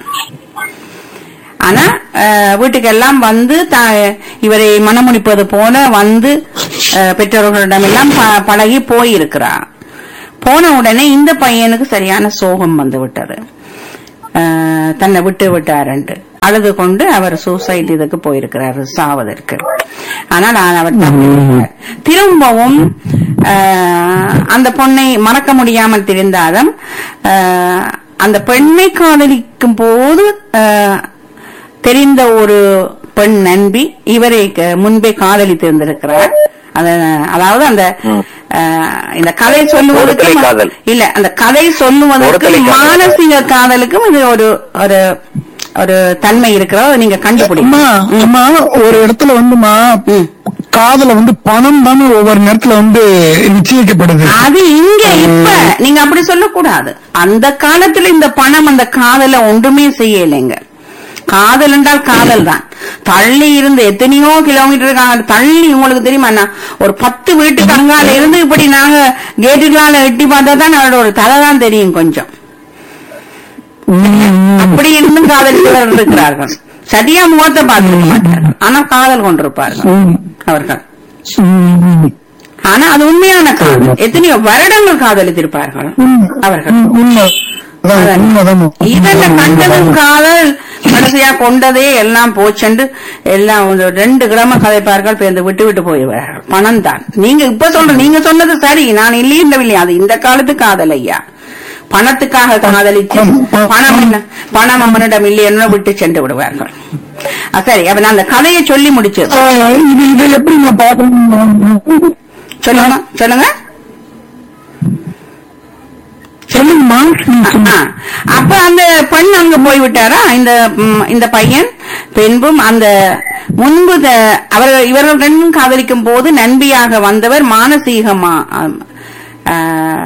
ஆனா அஹ், வீட்டுக்கெல்லாம் வந்து த- இவரை மனமுடிப்பது போல வந்து அஹ், பெற்றோர்களிடமெல்லாம் ப- பழகி போயிருக்கிறார் போன உடனே இந்த பையனுக்கு சரியான சோகம் வந்து விட்டது அஹ், தன்னை விட்டு விட்டாருன்ட்டு அழுது கொண்டு அவர் சூசைட் இதுக்கு போயிருக்கிறார் சாவதற்கு ஆனால் அவர் தப்பியிருக்கிறார். திரும்பவும் ஆஹ், அந்த பொண்ணை மறக்க முடியாமல் தெரிந்தாலும் ஆஹ், அந்த பெண்ணை காதலிக்கும் போது ஆஹ், தெரிந்த ஒரு பெண் நண்பி இவரை க- முன்பே காதலித்திருந்திருக்கிறார் அத- அதாவது அந்த ஆஹ், இந்த கதை சொல்லுவதற்கு ஒருதலை காதல். இல்ல அந்த கதை சொல்லுவதற்கு ஒருதலை காதல். மானசீக காதலுக்கும் இது ஒரு ஒரு ஒரு தன்மை இருக்கிறத நீங்க கண்டுபிடிக்கும் அம்மா அம்மா ஒரு இடத்துல வந்துமா ம். காதல வந்து பணம் தானே ஒவ்வொரு நேரத்துல வந்து நிச்சயிக்கப்படுது அது இங்க இப்ப நீங்க அப்படி சொல்லக்கூடாது அந்த காலத்துல இந்த பணம் அந்த காதல ஒன்றுமே செய்யலைங்க காதல் என்றால் காதல் தான் தள்ளி இருந்து எத்தனையோ கிலோமீட்டர் இருக்காங்க தள்ளி உங்களுக்கு தெரியுமா அண்ணா ஒரு பத்து வீட்டுக்கு அங்கால இருந்து இப்படி நாங்க கேட்டுகளால எட்டி பார்த்தா தான் அவரோட ஒரு தலை தான் தெரியும் கொஞ்சம் அப்படி இருந்தும் காதலித்தவர்கள் இருக்கிறார்கள் சரியா முகத்தை பார்த்துக்க மாட்டார்கள் ஆனா காதல் கொண்டிருப்பார்கள் அவர்கள் ஆனா அது உண்மையான காதல் எத்தனையோ வருடங்கள் காதலித்திருப்பார்கள் அவர்கள் உண்மை அதான் உண்மைதான் இதென்ன கண்டதும் காதல் கடைசியா கொண்டதே எல்லாம் போச்சென்று எல்லாம் ஒரு ரெண்டு கிழமை கதைப்பார்கள் இப்ப இந்த விட்டு விட்டு போயிடுவார்கள் பணம் தான் நீங்க இப்ப சொல்ற நீங்க சொன்னது சரி நான் இல்லையே அது இந்த காலத்து காதல் ஐயா பணத்துக்காக காதலிச்சு பணம் என்ன பணம் அவனிடம் இல்லையன்னு விட்டு சென்று விடுவார்கள் அஹ் சரி அப்ப நான் அந்த கதையை சொல்லி முடிச்சது ஆஹ் இது இதை எப்படி நான் பாக்கணும் சொல்லுங்க சொல்லுங்க சொல்லுங்கம்மா நீங்க சொல்லுங்க. ஆ. அப்ப அந்த பெண் அங்க போய் விட்டாரா இந்த ம், இந்த பையன் பின்பும் அந்த முன்பு த- அவர் இவர்கள் ரெண்டும் காதலிக்கும் போது நண்பியாக வந்தவர் மானசீகமா ஆம், ஆ,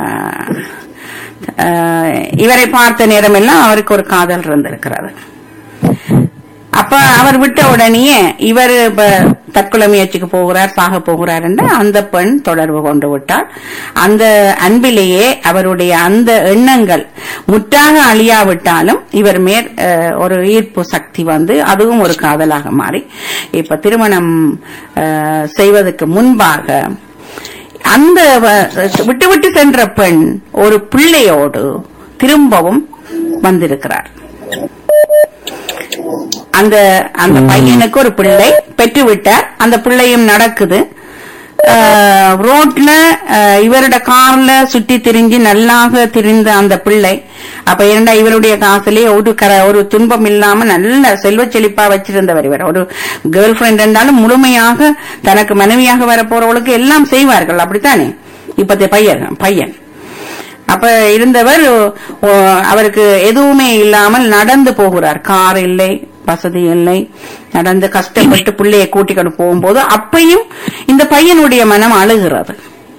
ஆ, இவரை பார்த்த நேரமெல்லாம் அவருக்கு ஒரு காதல் இருந்திருக்கிறது அப்ப அவர் விட்ட உடனேயே இவர் இப்ப தற்கொலை முயற்சிக்கு போகிறார் சாக போகிறார் என்று அந்த பெண் தொடர்பு கொண்டு விட்டார் அந்த அன்பிலேயே அவருடைய அந்த எண்ணங்கள் முற்றாக அழியாவிட்டாலும் இவர் மேற் அஹ், ஒரு ஈர்ப்பு சக்தி வந்து அதுவும் ஒரு காதலாக மாறி இப்ப திருமணம் அஹ், செய்வதற்கு முன்பாக அந்த வ- விட்டு விட்டு சென்ற பெண் ஒரு பிள்ளையோடு திரும்பவும் வந்திருக்கிறார் அந்த அந்த பையனுக்கு ஒரு பிள்ளை பெற்று விட்டார் அந்த பிள்ளையும் நடக்குது அஹ், ரோட்ல அஹ், இவரோட கார்ல சுத்தி திரிஞ்சு நல்லாக திரிந்த அந்த பிள்ளை அப்ப இரண்டா இவருடைய காசுலயே ஒரு கர ஒரு துன்பம் இல்லாம நல்ல செல்வ செழிப்பா வச்சிருந்தவர் இவர் ஒரு கேர்ள் ஃபிரெண்ட் இருந்தாலும் முழுமையாக தனக்கு மனைவியாக வரப்போறவளுக்கு எல்லாம் செய்வார்கள் அப்படித்தானே இப்பத்த பையன் பையன் அப்ப இருந்தவர் ஓ, அவருக்கு எதுவுமே இல்லாமல் நடந்து போகிறார் கார் இல்லை வசதி இல்லை நடந்து கஷ்டப்பட்டு பிள்ளையை கூட்டிக்கொண்டு போகும்போது அப்பையும் இந்த பையனுடைய மனம் அழுகிறது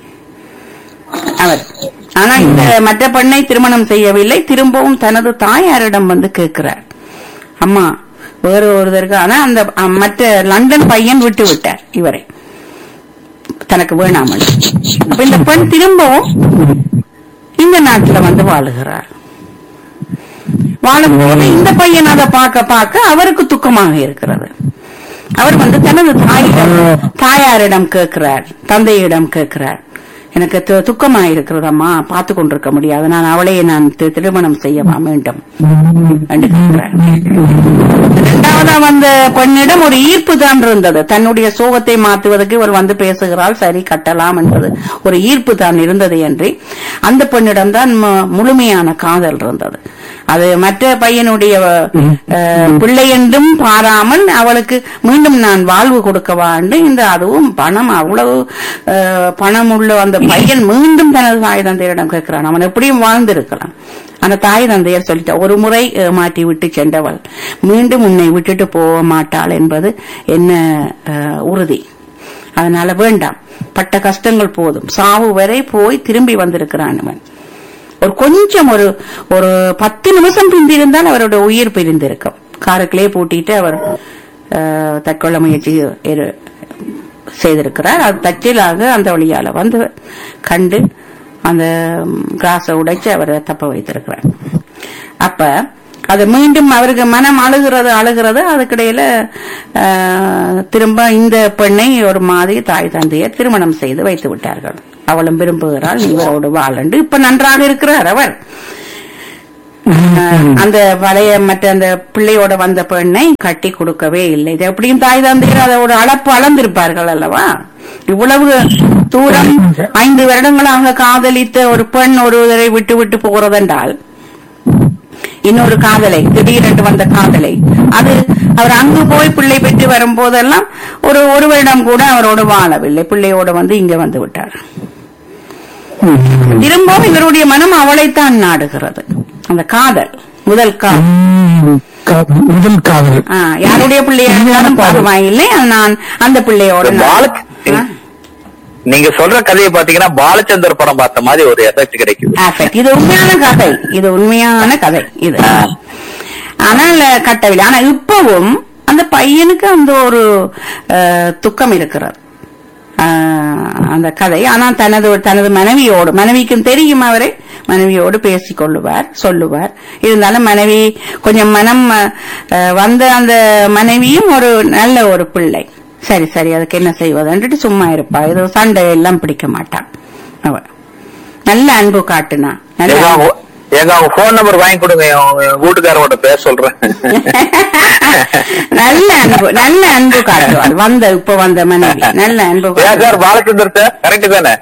அவர் ஆனா இந்த மற்ற பெண்ணை திருமணம் செய்யவில்லை திரும்பவும் தனது தாயாரிடம் வந்து கேட்கிறார் அம்மா வேறு ஒருத்தருக்கு ஆனா அந்த அ, மற்ற லண்டன் பையன் விட்டு விட்டார் இவரை தனக்கு வேணாமல் அப்ப இந்த பெண் திரும்பவும் இந்த நாட்டுல வந்து வாழுகிறார் வாழும்போது இந்த பையன் அதை பார்க்க பார்க்க அவருக்கு துக்கமாக இருக்கிறது அவர் வந்து தனது தாயிடம் தாயாரிடம் கேட்கிறார் தந்தையிடம் கேட்கிறார் எனக்கு து- துக்கமா இருக்கிறதம்மா பார்த்து கொண்டிருக்க முடியாது நான் அவளையே நான் தி- திருமணம் செய்யவா வேண்டும் என்று கேட்கிறார் இரண்டாவதா வந்த பெண்ணிடம் ஒரு ஈர்ப்பு தான் இருந்தது தன்னுடைய சோகத்தை மாற்றுவதற்கு இவர் வந்து பேசுகிறாள் சரி கட்டலாம் என்பது ஒரு ஈர்ப்பு தான் இருந்தது என்று அந்த பெண்ணிடம் தான் மு- முழுமையான காதல் இருந்தது அது மற்ற பையனுடைய அஹ், பிள்ளை என்றும் பாராமல் அவளுக்கு மீண்டும் நான் வாழ்வு கொடுக்கவா என்று இந்த அதுவும் பணம் அவ்வளவு அஹ், பணம் உள்ள அந்த பையன் மீண்டும் தனது தாய் தந்தையரிடம் கேட்கிறான் அவன் எப்படியும் வாழ்ந்திருக்கலாம் அந்த தாய் தந்தையர் சொல்லிட்டா ஒரு முறை மாட்டி விட்டு சென்றவள் மீண்டும் உன்னை விட்டுட்டு போக மாட்டாள் என்பது என்ன அஹ், உறுதி அதனால வேண்டாம் பட்ட கஷ்டங்கள் போதும் சாவு வரை போய் திரும்பி வந்திருக்கிறான் அவன் ஒரு கொஞ்சம் ஒரு ஒரு பத்து நிமிஷம் பிந்திருந்தால் அவரோட உயிர் பிரிந்திருக்கும் காருக்குள்ளே பூட்டிட்டு அவர் அஹ், தற்கொலை முயற்சி இரு- செய்திருக்கிறார் அது தச்சிலாக அந்த வழியால வந்து கண்டு அந்த கிராஸை உடைச்சு அவரை தப்ப வைத்திருக்கிறார் அப்ப அது மீண்டும் அவருக்கு மனம் அழுகிறது அழுகிறது அதுக்கிடையில ஆஹ், திரும்ப இந்த பெண்ணை ஒரு மாதிரி தாய் தந்தையர் திருமணம் செய்து வைத்து விட்டார்கள் அவளும் விரும்புகிறாள் இவரோடு வாழண்டு இப்ப நன்றாக இருக்கிறார் அவர் அஹ், அந்த பழைய மற்ற அந்த பிள்ளையோட வந்த பெண்ணை கட்டி கொடுக்கவே இல்லை இது எப்படியும் தாய் தந்தையர் அதோட அளப்பு அளந்திருப்பார்கள் அல்லவா இவ்வளவு தூரம் ஐந்து வருடங்களாக காதலித்த ஒரு பெண் ஒருவரை விட்டு விட்டு போறதென்றால் இன்னொரு காதலை திடீரென்று வந்த காதலை அது அவர் அங்கு போய் பிள்ளை பெற்று வரும்போதெல்லாம் ஒரு ஒரு வருடம் கூட அவரோடு வாழவில்லை பிள்ளையோடு வந்து இங்க வந்து விட்டார் திரும்பவும் இவருடைய மனம் அவளைத்தான் நாடுகிறது அந்த காதல் முதல் காதல் ம், காதல், முதல் காதல் ஆ, யாருடைய பிள்ளையா இருந்தாலும் பரவாயில்லை நான் அந்த பிள்ளையோட நான்- பாலச்- ஆ? நீங்க சொல்ற கதையை பாத்தீங்கன்னா பாலச்சந்தர் படம் பார்த்த மாதிரி ஒரு எஃபெக்ட் கிடைக்குது Affect. இது உண்மையான கதை இது உண்மையான கதை இது ஆ. ஆனால் கட்டவில்லை ஆனா இப்பவும் அந்த பையனுக்கு அந்த ஒரு அஹ், துக்கம் இருக்கிறது ஆஹ், அந்த கதை ஆனா தனது தனது மனைவியோடு மனைவிக்கும் தெரியும் அவரை மனைவியோடு பேசிக் கொள்ளுவார் சொல்லுவார் இருந்தாலும் மனைவி கொஞ்சம் மனம் அஹ், வந்த அந்த மனைவியும் ஒரு நல்ல ஒரு பிள்ளை சரி சரி அதுக்கு என்ன செய்வதுன்ட்டு சும்மா இருப்பா இது சண்டை எல்லாம் பிடிக்க மாட்டான் அவ நல்ல அன்பு காட்டுனா நல்ல ஏங்க அன்பு. அவங்க- ஏங்க அவங்க போன் நம்பர் வாங்கி கொடுங்க அவங்க வீட்டுக்காரோட பேச சொல்றேன் நல்ல அன்பு நல்ல அன்பு காட்டுவார் வந்த இப்ப வந்த மனைவி நல்ல அன்பு ஏன் காட்டுவார். சார் பாலச்சந்தர் சார் கரெக்ட் தானே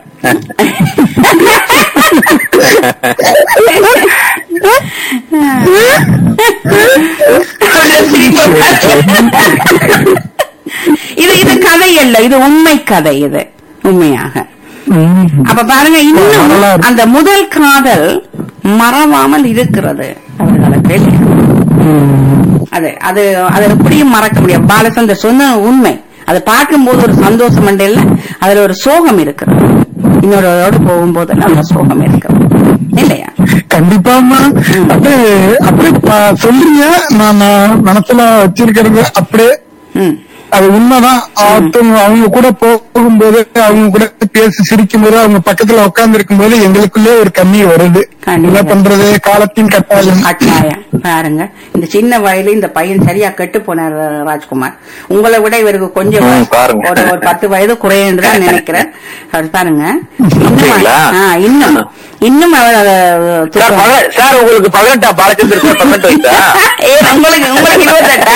இது இது கதை அல்ல இது உண்மை கதை இது உண்மையாக ம். அப்ப பாருங்க இன்னும் வரலாறு. அந்த முதல் காதல் மறவாமல் இருக்கிறது அவர்களுக்கு அது அது அது எப்படியும் மறக்க முடியாது பாலச்சந்தர் சொன்ன உண்மை அதை பார்க்கும்போது ஒரு சந்தோஷம் இல்ல அதுல ஒரு சோகம் இருக்கிறது இன்னொருவரோடு போகும்போதெல்லாம் அந்த சோகம் இருக்கிறது இல்லையா கண்டிப்பாமா அப்படியே அப்படியே ப- சொல்றீங்க நான் நான் மனசுல வச்சிருக்கிறது அப்படியே ம் அது உண்மைதான் ஒருத்தவங்க அவங்க கூட போகும்போது அவங்க கூட பேசி சிரிக்கும் போது அவங்க பக்கத்துல உட்கார்ந்து இருக்கும் போது எங்களுக்குள்ளே ஒரு கண்ணீர் வருது கண்டிப்பா. என்ன பண்றது காலத்தின் கட்டாயம் கட்டாயம் பாருங்க இந்த சின்ன வயசுல இந்த பையன் சரியா கெட்டு போனார் ராஜ்குமார் உங்களை விட இவருக்கு கொஞ்சம் ம், வயசு- பாருங்க. ஒரு ஒரு பத்து வயது குறையன்னு தான் நினைக்கிறேன் அவர் பாருங்க இன்னும் அப்படிங்களா? ஆ, இன்னும் இன்னும் அவர் அதை சார் தூக்கம். பக- சார் உங்களுக்கு பதினெட்டா பாலச்சந்தர் சார் பதினெட்டு வயசா ஏ உங்களுக்கு உங்களுக்கு இருபத்தெட்டா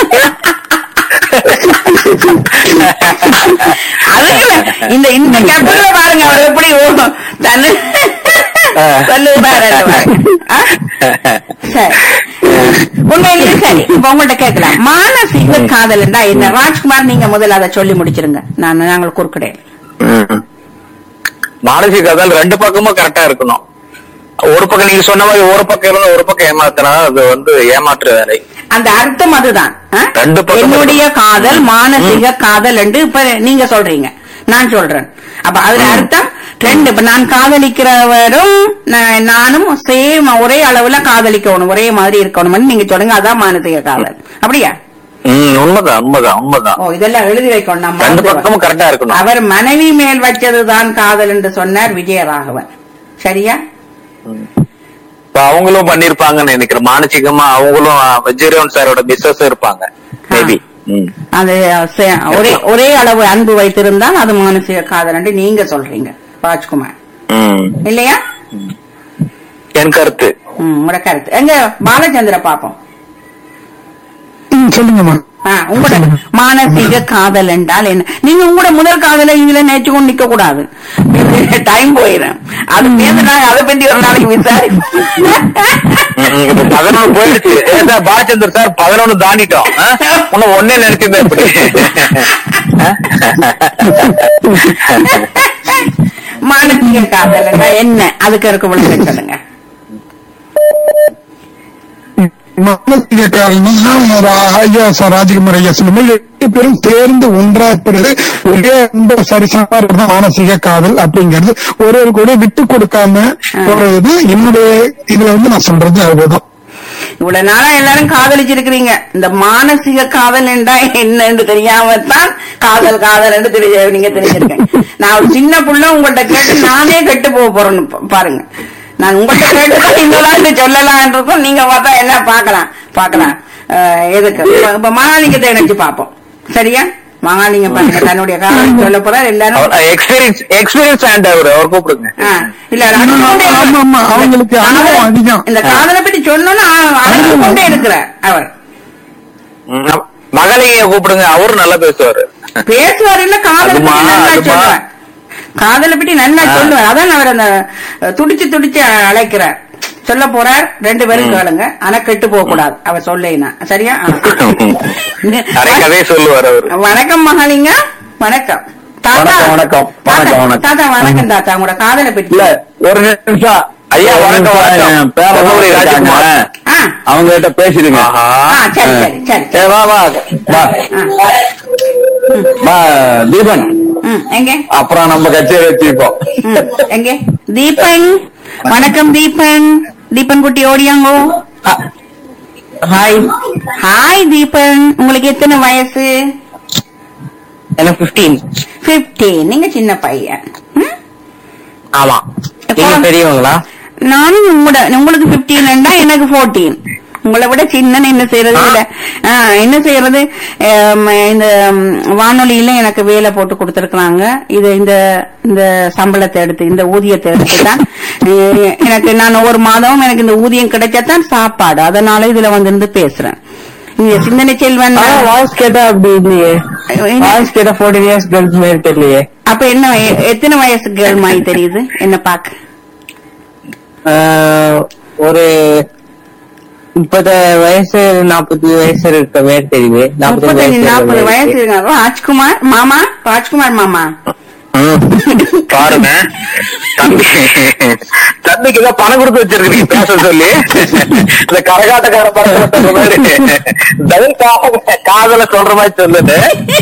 அதுக்குள்ள இந்த இந்த கப்பல்ல பாருங்க அவர் எப்படி ஓடும் தன்னு சொல்லு பாருங்க ஆ? சரி உண்மையிலேயே சரி இப்ப உங்கள்ட்ட கேட்கலாம் மானசீக காதல் என்றா என்ன ராஜ்குமார் நீங்க முதல்ல அதை சொல்லி முடிச்சிருங்க நான் நாங்கள் குறுக்கிடையே ம். மானசிக காதல் ரெண்டு பக்கமும் கரெக்டா இருக்கணும் ஒரு பக்கம் நீங்க சொன்ன மாதிரி ஒரு பக்கம் இருந்தா ஒரு பக்கம் ஏமாத்தினா அது வந்து ஏமாற்று வேலை அந்த அர்த்தம் அதுதான் ஆ? ரெண்டு பக்கம் என்னுடைய இருக்கணும். காதல் மானசீக காதல் என்று இப்ப நீங்க சொல்றீங்க நான் சொல்றேன் அப்ப அதுல அர்த்தம் ரெண்டு இப்ப நான் காதலிக்கிறவரும் நான்- நானும் சேம் ஒரே அளவுல காதலிக்கணும் ஒரே மாதிரி இருக்கணும்னு நீங்க சொல்லுங்க அதான் மானசீக காதல் அப்படியா ம் உண்மைதான் உண்மைதான் உண்மைதான் ஓ இதெல்லாம் எழுதி வைக்கணும் நம்ம ரெண்டு மறந்து பக்கமும் கரெக்டா இருக்கணும் அவர் மனைவி மேல் வச்சதுதான் காதல் என்று சொன்னார் விஜயராகவன் சரியா இப்ப அவங்களும் பண்ணிருப்பாங்கன்னு நினைக்கிறேன் மானசீகமா அவங்களும் விஜயராவன் சாரோட பிசினஸ் இருப்பாங்க மேபி அது சே- ஒரே ஒரே அளவு அன்பு வைத்திருந்தால் அது மானசீக காதல் என்று நீங்க சொல்றீங்க ராஜ்குமார் இல்லையா என் கருத்து ம், உங்களோட கருத்து எங்க பாலச்சந்திர பாப்போம் ம், சொல்லுங்கம்மா ஆ, உங்களோட மானசீக காதல் என்றால் என்ன நீங்க உங்களோட முதல் காதலை இதுல நேற்று கொண்டு நிக்க கூடாது டைம் போயிடும் அது பேசுனா அதை பத்தி ஒரு நாளைக்கு விசாரிப்போம் ம், இப்ப பதினொன்னு போயிடுச்சு ஏன் சார் பாலச்சந்தர் சார் பதினொன்னு தாண்டிட்டோம் ஆ? இன்னும் ஒன்னே நினைச்சிருந்தேன் இப்படி மானசீக காதல் என்றால் என்ன அதுக்கு இருக்க விளக்கம் சொல்லுங்க மானசீக காரணம் ஒரு ஐயா சார் ராஜகுமார் ஐயா சொல்லும்போது ரெண்டு பேரும் சேர்ந்து ஒன்றா பிறகு ஒரே ரொம்ப சரிசமா இருக்கிறது மானசீக காதல் அப்படிங்கிறது ஒரு கூட விட்டு கொடுக்காம போறது என்னுடைய இதுல வந்து நான் சொல்றது அதுதான் இவ்வளவு நாளா எல்லாரும் காதலிச்சிருக்கிறீங்க இந்த மானசீக காதல் என்றா என்னன்னு தெரியாம தான் காதல் காதல் என்று தெரிய நீங்க தெரிஞ்சிருக்கேன் நான் ஒரு சின்ன புள்ள உங்கள்ட்ட கேட்டு நானே கெட்டு போக போறேன்னு பா- பாருங்க நான் உங்கள்ட்ட கேட்டு தான் இன்னொரு சொல்லலாம் இருக்கும் நீங்க பார்த்தா என்ன பார்க்கலாம் பார்க்கலாம் அஹ், எதுக்கு இப்ப- இப்ப மானலிங்கத்தை நினைச்சு பார்ப்போம் சரியா மகாலிங்க பாருங்க தன்னுடைய காதலை சொல்ல போறார் எல்லாரும் எக்ஸ்பீரியன்ஸ் எக்ஸ்பீரியன்ஸ் ஆண்ட் அவர் அவர் கூப்பிடுங்க ஆ, இல்ல அவர் அழுது கொண்டே ஆமா, இருக்கிறார். ஆமா, அவங்களுக்கு அனுபவம் அதிகம். இந்த காதலை பத்தி சொல்லணும்னா அழுது கொண்டே இருக்கிறார் அவர் ம், மகளிகைய கூப்பிடுங்க அவரும் நல்லா பேசுவாரு பேசுவார் இல்ல காதலை அதுமா, பத்தி நல்லா அதுமா. சொல்லுவார் காதலை பத்தி நல்லா ஆ. சொல்லுவார் அதான் அவர் அந்த அஹ், துடிச்சு துடிச்சு அழைக்கிறார் சொல்ல போறார் ரெண்டு பேரும் கேளுங்க ஆனா கெட்டு போக கூடாது அவர் சொல்லேனா சரியா ஆ. நிறைய கதையை சொல்லுவார் அவரு வணக்கம் மகாலிங்க வணக்கம் தாத்தா வணக்கம், வணக்கம். தாத்தா, வணக்கம், வணக்கம். தாத்தா வணக்கம் தாத்தா உங்களோட காதலை பத்தி இல்ல ஒரு நிமிஷம் ஐயா, வணக்கம், வணக்கம். பேர பொன்னவரி ராஜ்குமார். ஆ அவங்க கிட்ட பேசிடுங்க ஆஹா ஆ சரி சரி சரி சரி வா வா வா ஆ. வா தீபன் ம், எங்க அப்புறம் நம்ம கச்சேரி வச்சிருக்கோம் ம், எங்க தீபன் வணக்கம் தீபன் தீபன் குட்டி ஓடியாங்கோ ஹாய் ஹாய் தீபன் உங்களுக்கு எத்தனை வயசு எனக்கு பிப்டீன் பிப்டீன் நீங்க சின்ன பையன் ம்? ஆமா நீங்க பெரியவங்களா நானும் உங்களோட உங்களுக்கு பிப்டீன் எனக்கு ஃபோர்டீன் உங்களை விட சின்ன என்ன செய்யறது இல்ல ஆ, என்ன செய்யறது ஆம், இந்த ம், வானொலியில எனக்கு வேலை போட்டு கொடுத்திருக்காங்க இது இந்த இந்த சம்பளத்தை எடுத்து இந்த ஊதியத்தை எடுத்து தான் எ- எனக்கு நான் ஒரு மாதம் எனக்கு இந்த ஊதியம் கிடைச்சாதான் சாப்பாடு அதனால இதுல வந்து இருந்து பேசுறேன் இந்த சிந்தனை செல்வன் வாய்ஸ் கேட்டா அப்படி இல்லையே என்ன? வாய்ஸ் கேட்டா ஃபோர்டீன் இயர்ஸ் கேர்ள்ஸ் மாதிரி தெரியலையே அப்ப என்ன எ- எத்தனை வயசு கேர்ள் மாதிரி தெரியுது என்ன பாக்க ஆஹ், ஒரு முப்பது வயசு நாற்பது வயசு இருக்க மாதிரி தெரியுது முப்பத்தஞ்சு நாற்பது வயசு வயசு இருக்காங்க ராஜ்குமார் மாமா ராஜ்குமார் மாமா பாருங்க தம்பி தம்பிக்கு தான் பணம் கொடுத்து வச்சிருக்கீங்க பேச சொல்லி இந்த கரகாட்டக்கார படத்துல சொல்ற மாதிரி பதில் காதல காதல சொல்ற மாதிரி சொல்லுது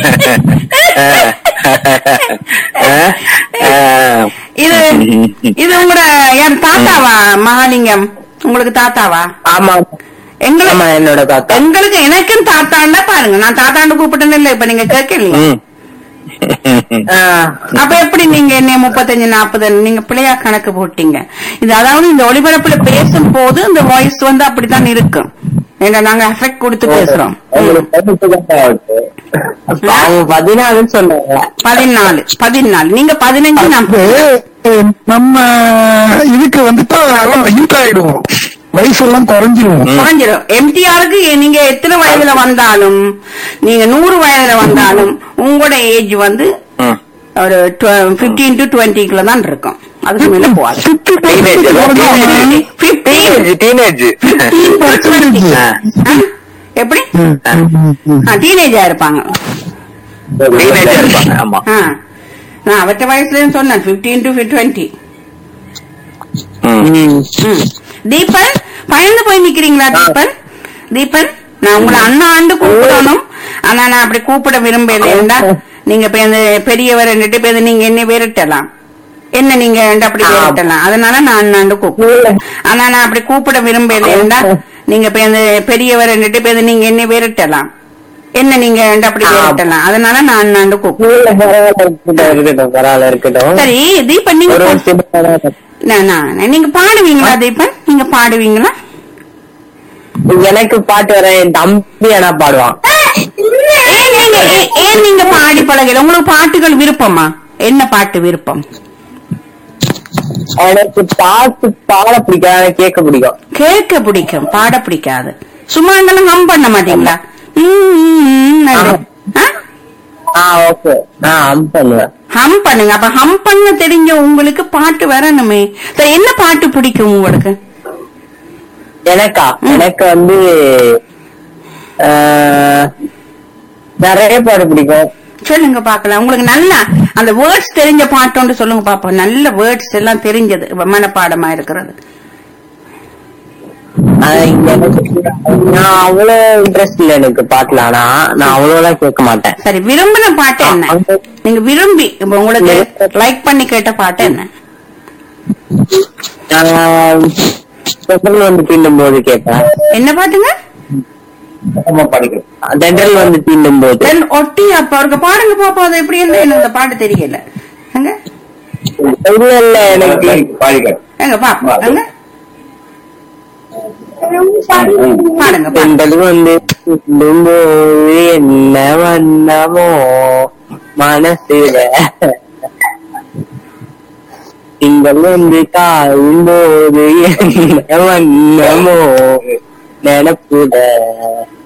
அஹ், அஹ், இது இது உங்களோட யார் தாத்தாவா மகாலிங்கம் உங்களுக்கு தாத்தாவா ஆமா ஆமா எங்களுக்கு என்னோட தாத்தா எங்களுக்கு எனக்கும் தாத்தாண்டா பாருங்க நான் தாத்தாண்டு கூப்பிட்டேன்னு இல்ல இப்ப நீங்க கேட்கலையா ம். ஆஹ், அப்ப எப்படி நீங்க என்ன முப்பத்தஞ்சு நாற்பது நீங்க பிள்ளையா கணக்கு போட்டீங்க இது அதாவது இந்த ஒளிபரப்புல பேசும் போது இந்த வாய்ஸ் வந்து அப்படித்தான் இருக்கும் ஏன்னா நாங்க எஃபெக்ட் கொடுத்து பேசுறோம் ம். உங்களுக்கு பதினெட்டு தான் ஆகுது. அவங்க பதினாலுன்னு சொன்னாங்க பதினாலு பதினாலு நீங்க பதினஞ்சு நான் அது நம்ம இதுக்கு வந்துட்டா யூத் ஆயிடுவோம் வயசெல்லாம் குறைஞ்சிருவோம் குறைஞ்சிரும் எம்டிஆருக்கு நீங்க எத்தனை வயதுல வந்தாலும் நீங்க நூறு வயதுல வந்தாலும் உங்களோட ஏஜ் வந்து ம். ஒரு பிப்டீன் டு டுவெண்ட்டிக்குள்ள தான் இருக்கும் அதுக்கு மேல போகாது Teenage, teenage. Fifteen Teenage, teenage. ஆ, எப்படி டீனேஜா இருப்பாங்க teenage ஆ இருப்பாங்க ஆமா ஆ. நான் அவற்ற வயசுல சொன்னேன் பிப்டீன் டு டுவெண்ட்டி ம். தீபன் பயந்து போய் நிக்கிறீங்களா தீபன் தீபன் நான் உங்களை அண்ணா ஆண்டு கூப்பிடணும் ஆனா நான் அப்படி கூப்பிட விரும்பலைன்னா நீங்க இப்ப இந்த பெரியவர் ரெண்டு பேர் நீங்க என்ன விரட்டலாம் என்ன நீங்க ரெண்டு அப்படி விரட்டலாம் அதனால நான் அண்ணாண்டு கூப்பிடுறேன் ஆனா நான் அப்படி கூப்பிட விரும்பலைன்னா நீங்க இப்ப இந்த பெரியவர் ரெண்டு பேர் நீங்க என்ன விரட்டலாம் என்ன நீங்க ரெண்டு அப்படி விரட்டலாம் அதனால நான் அண்ணாண்டு கூப்பிடுறேன் இருக்கட்டும் பரவாயில்ல இருக்கட்டும் சரி தீபன் நீங்க ஒரு பா- வருஷம் பரவாயில்ல. நான், நான், நீங்க பாடுவீங்களா தீபன் நீங்க பாடுவீங்களா எனக்கு பாட்டு வர என் தம்பி ஆனா பாடுவான் ஏன் நீங்க ஏன்- ஏன் நீங்க பாடி பழகல உங்களுக்கு பாட்டுகள் விருப்பமா என்ன பாட்டு விருப்பம் எனக்கு பாட்டு பாட பிடிக்காது எனக்கு கேட்க பிடிக்கும் கேட்க பிடிக்கும் பாட பிடிக்காது சும்மா இருந்தாலும் ஹம் பண்ண மாட்டீங்களா ம், ம், ம், அப்படி. ஆ? ஆ ஓகே நான் ஹம் பண்ணுவேன் ஹம் பண்ணுங்க அப்ப ஹம் பண்ண தெரிஞ்ச உங்களுக்கு பாட்டு வரணுமே சரி என்ன பாட்டு பிடிக்கும் உங்களுக்கு எனக்கா எனக்கு வந்து ஆஹ், நிறைய பாட்டு பிடிக்கும் சொல்லுங்க பாக்கலாம் உங்களுக்கு நல்லா அந்த வேர்ட்ஸ் தெரிஞ்ச பாட்டோன்னு சொல்லுங்க பாப்போம் நல்ல வேர்ட்ஸ் எல்லாம் தெரிஞ்சது மனப்பாடமா இருக்கிறது ஆஹ், எனக்கு நான் அவ்வளவு இன்ட்ரெஸ்ட் இல்ல எனக்கு பாட்டுல ஆனா நான் அவ்வளவுலாம் கேட்க மாட்டேன் சரி விரும்பின பாட்டு என்ன நீங்க விரும்பி இப்ப உங்களுக்கு லைக் பண்ணி கேட்ட பாட்டு என்ன ஆஹ், தென்றல் வந்து தீண்டும் போது கேட்பேன் என்ன பாட்டுங்க தென்றல் வந்து தீண்டும் போது தென் ஒட்டி அப்ப அவருக்கு பாடுங்க பாப்போம் அது எப்படி இருந்து எனக்கு அந்த பாட்டு தெரியல எங்க இல்ல இல்ல எனக்கு எங்க பாப்போம் எங்க பாடுங்க பாடுங்க தென்றல் வந்து சொல்லும்போது என்ன வண்ணமோ மனசுல திங்கள் வந்து காயும் போது என்ன வண்ணமோ நினப்புல